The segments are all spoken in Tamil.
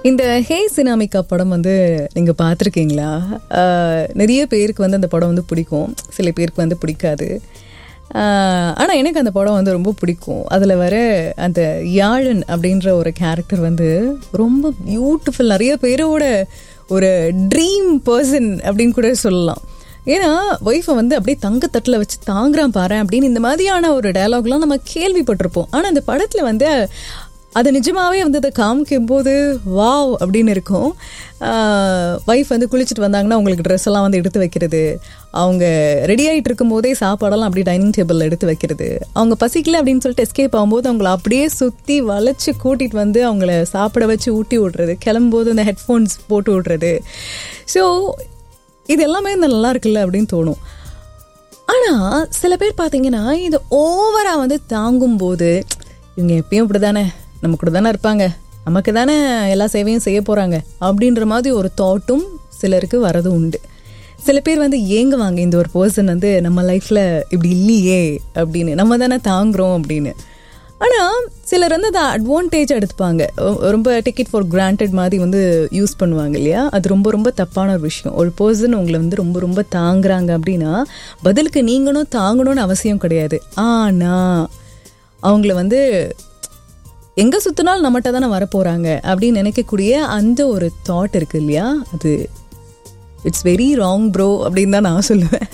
இந்த ஹே சினாமிகா படம் வந்து நீங்கள் பார்த்துருக்கீங்களா ஆஹ் நிறைய பேருக்கு வந்து அந்த படம் வந்து பிடிக்கும் சில பேருக்கு வந்து பிடிக்காது ஆனால் எனக்கு அந்த படம் வந்து ரொம்ப பிடிக்கும் அதில் வர அந்த யாழன் அப்படின்ற ஒரு கேரக்டர் வந்து ரொம்ப பியூட்டிஃபுல் நிறைய பேரோட ஒரு ட்ரீம் பர்சன் அப்படின்னு கூட சொல்லலாம் ஏன்னா ஒய்ஃபை வந்து அப்படியே தங்கத்தட்டில் வச்சு தாங்குறான் பாரு அப்படின்னு இந்த மாதிரியான ஒரு டயலாக்லாம் நம்ம கேள்விப்பட்டிருப்போம் ஆனால் அந்த படத்தில் வந்து அது நிஜமாவே வந்து அதை காமிக்கும் போது வாவ் அப்படின்னு இருக்கும் ஒய்ஃப் வந்து குளிச்சுட்டு வந்தாங்கன்னா அவங்களுக்கு ட்ரெஸ் எல்லாம் வந்து எடுத்து வைக்கிறது அவங்க ரெடி ஆகிட்டு இருக்கும் போதே சாப்பாடெல்லாம் அப்படியே டைனிங் டேபிளில் எடுத்து வைக்கிறது அவங்க பசிக்கல அப்படின்னு சொல்லிட்டு எஸ்கேப் ஆகும்போது அவங்கள அப்படியே சுற்றி வளைச்சு கூட்டிகிட்டு வந்து அவங்கள சாப்பிட வச்சு ஊட்டி விடுறது கிளம்பும்போது அந்த ஹெட்ஃபோன்ஸ் போட்டு விடுறது ஸோ இது எல்லாமே இந்த நல்லா இருக்குல்ல அப்படின்னு தோணும் ஆனால் சில பேர் பார்த்தீங்கன்னா இது ஓவராக வந்து தாங்கும்போது இவங்க எப்பயும் இப்படி தானே நம்ம கூட தானே இருப்பாங்க நமக்கு தானே எல்லா சேவையும் செய்ய போகிறாங்க அப்படின்ற மாதிரி ஒரு தாட்டும் சிலருக்கு வரது உண்டு சில பேர் வந்து ஏங்குவாங்க இந்த ஒரு பர்சன் வந்து நம்ம லைஃப்பில் இப்படி இல்லையே அப்படின்னு நம்ம தானே தாங்குறோம் அப்படின்னு ஆனால் சிலர் வந்து அதை அட்வான்டேஜ் எடுத்துப்பாங்க ரொம்ப டிக்கெட் ஃபார் கிராண்டட் மாதிரி வந்து யூஸ் பண்ணுவாங்க இல்லையா அது ரொம்ப ரொம்ப தப்பான ஒரு விஷயம் ஒரு பர்சன் உங்களை வந்து ரொம்ப ரொம்ப தாங்குறாங்க அப்படின்னா பதிலுக்கு நீங்களும் தாங்கணும்னு அவசியம் கிடையாது ஆனால் அவங்கள வந்து எங்கே சுற்றினாலும் நம்மகிட்ட தானே வரப்போகிறாங்க அப்படின்னு நினைக்கக்கூடிய அந்த ஒரு தாட் இருக்கு இல்லையா அது இட்ஸ் வெரி ராங் ப்ரோ அப்படின்னு தான் நான் சொல்லுவேன்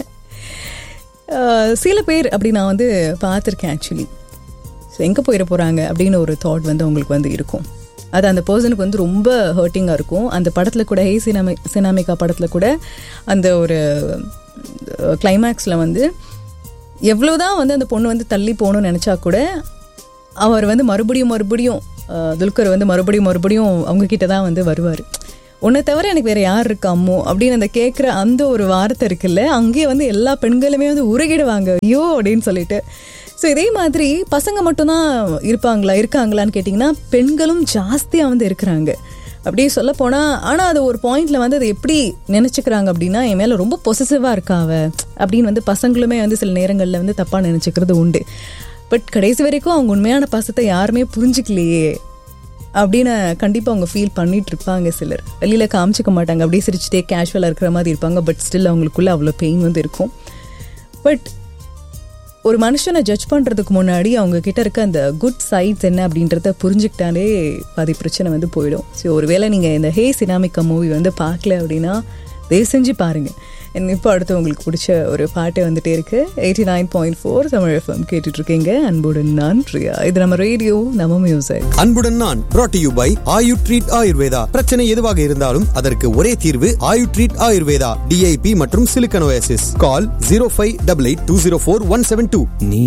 சில பேர் அப்படி நான் வந்து பார்த்துருக்கேன் ஆக்சுவலி ஸோ எங்கே போயிட போகிறாங்க அப்படின்னு ஒரு தாட் வந்து அவங்களுக்கு வந்து இருக்கும் அது அந்த பர்சனுக்கு வந்து ரொம்ப ஹர்ட்டிங்காக இருக்கும் அந்த படத்தில் கூட ஹே சினாமி சினாமிகா படத்தில் கூட அந்த ஒரு கிளைமேக்ஸில் வந்து எவ்வளோதான் வந்து அந்த பொண்ணு வந்து தள்ளி போகணும்னு நினச்சா கூட அவர் வந்து மறுபடியும் மறுபடியும் துல்கர் வந்து மறுபடியும் மறுபடியும் அவங்க கிட்ட தான் வந்து வருவார் உன்னை தவிர எனக்கு வேற யார் இருக்காமோ அப்படின்னு அந்த கேட்குற அந்த ஒரு வார்த்தை இருக்குல்ல அங்கேயே வந்து எல்லா பெண்களுமே வந்து உருகிடுவாங்க ஐயோ அப்படின்னு சொல்லிட்டு ஸோ இதே மாதிரி பசங்க மட்டும்தான் இருப்பாங்களா இருக்காங்களான்னு கேட்டிங்கன்னா பெண்களும் ஜாஸ்தியாக வந்து இருக்கிறாங்க அப்படியே சொல்ல போனால் ஆனால் அது ஒரு பாயிண்ட்ல வந்து அதை எப்படி நினச்சிக்கிறாங்க அப்படின்னா என் மேலே ரொம்ப பொசசிவாக இருக்காவ அப்படின்னு வந்து பசங்களுமே வந்து சில நேரங்களில் வந்து தப்பாக நினச்சிக்கிறது உண்டு பட் கடைசி வரைக்கும் அவங்க உண்மையான பாசத்தை யாருமே புரிஞ்சுக்கலையே அப்படின்னு கண்டிப்பாக அவங்க ஃபீல் பண்ணிட்டு இருப்பாங்க சிலர் வெளியில் காமிச்சிக்க மாட்டாங்க அப்படியே சிரிச்சுட்டே கேஷுவலாக இருக்கிற மாதிரி இருப்பாங்க பட் ஸ்டில் அவங்களுக்குள்ள அவ்வளோ பெயின் வந்து இருக்கும் பட் ஒரு மனுஷனை ஜட்ஜ் பண்ணுறதுக்கு முன்னாடி அவங்க கிட்ட இருக்க அந்த குட் சைட்ஸ் என்ன அப்படின்றத புரிஞ்சுக்கிட்டாலே பாதி பிரச்சனை வந்து போயிடும் ஸோ ஒருவேளை நீங்கள் இந்த ஹே சினாமிக்கா மூவி வந்து பார்க்கல அப்படின்னா தயவு செஞ்சு பாருங்கள் இப்போ அடுத்து உங்களுக்கு பிடிச்ச ஒரு பாட்டு வந்துட்டே இருக்கு eighty nine point four Tamil FM கேட்டுட்டு இருக்கீங்க அன்புடன் நான் பிரியா இது நம்ம ரேடியோ நம்ம மியூசிக் அன்புடன் நான் brought to you by Ayu treat Ayurveda பிரச்சனை எதுவாக இருந்தாலும் அதற்கு ஒரே தீர்வு ஆயு ட்ரீட் ஆயுர்வேதா டிஐபி மற்றும் சிலிக்கனோசிஸ் call zero five double eight two zero four one seven two நீ